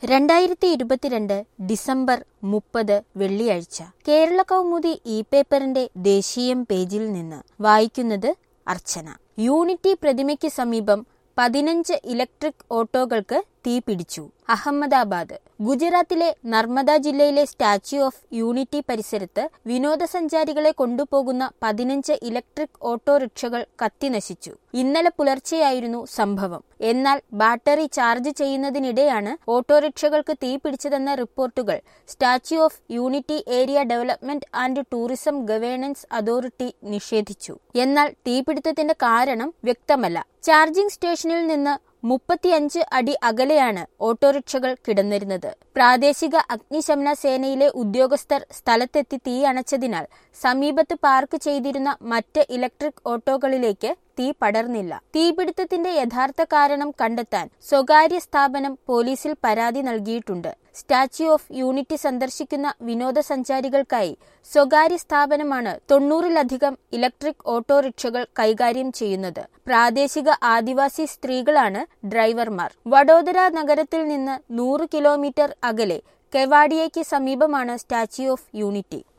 രണ്ടായിരത്തി ഇരുപത്തിരണ്ട് ഡിസംബർ മുപ്പത് വെള്ളിയാഴ്ച കേരള കൗമുദി ഇ പേപ്പറിന്റെ ദേശീയം പേജിൽ നിന്ന് വായിക്കുന്നത് അർച്ചന യൂണിറ്റി പ്രതിമയ്ക്ക് സമീപം പതിനഞ്ച് ഇലക്ട്രിക് ഓട്ടോകൾക്ക് തീപിടിച്ചു അഹമ്മദാബാദ് ഗുജറാത്തിലെ നർമ്മദ ജില്ലയിലെ സ്റ്റാച്യു ഓഫ് യൂണിറ്റി പരിസരത്ത് വിനോദസഞ്ചാരികളെ കൊണ്ടുപോകുന്ന പതിനഞ്ച് ഇലക്ട്രിക് ഓട്ടോറിക്ഷകൾ കത്തിനശിച്ചു ഇന്നലെ പുലർച്ചെയായിരുന്നു സംഭവം എന്നാൽ ബാറ്ററി ചാർജ് ചെയ്യുന്നതിനിടെയാണ് ഓട്ടോറിക്ഷകൾക്ക് തീപിടിച്ചതെന്ന റിപ്പോർട്ടുകൾ statue of unity area development and tourism governance authority നിഷേധിച്ചു എന്നാൽ തീപിടുത്തത്തിന്റെ കാരണം വ്യക്തമല്ല ചാർജിംഗ് സ്റ്റേഷനിൽ നിന്ന് മുപ്പത്തിയഞ്ച് അടി അകലെയാണ് ഓട്ടോറിക്ഷകൾ കിടന്നിരുന്നത് പ്രാദേശിക അഗ്നിശമന സേനയിലെ ഉദ്യോഗസ്ഥർ സ്ഥലത്തെത്തി തീ അണച്ചതിനാൽ സമീപത്ത് പാർക്ക് ചെയ്തിരുന്ന മറ്റ് ഇലക്ട്രിക് ഓട്ടോകളിലേക്ക് തീ പടർന്നില്ല തീപിടുത്തത്തിന്റെ യഥാർത്ഥ കാരണം കണ്ടെത്താൻ സ്വകാര്യ സ്ഥാപനം പോലീസിൽ പരാതി നൽകിയിട്ടുണ്ട് സ്റ്റാച്യു ഓഫ് യൂണിറ്റി സന്ദർശിക്കുന്ന വിനോദസഞ്ചാരികൾക്കായി സ്വകാര്യ സ്ഥാപനമാണ് തൊണ്ണൂറിലധികം ഇലക്ട്രിക് ഓട്ടോറിക്ഷകൾ കൈകാര്യം ചെയ്യുന്നത് പ്രാദേശിക ആദിവാസി സ്ത്രീകളാണ് ഡ്രൈവർമാർ വഡോദര നഗരത്തിൽ നിന്ന് നൂറ് കിലോമീറ്റർ അകലെ കെവാഡിയയ്ക്ക് സമീപമാണ് സ്റ്റാച്യു ഓഫ് യൂണിറ്റി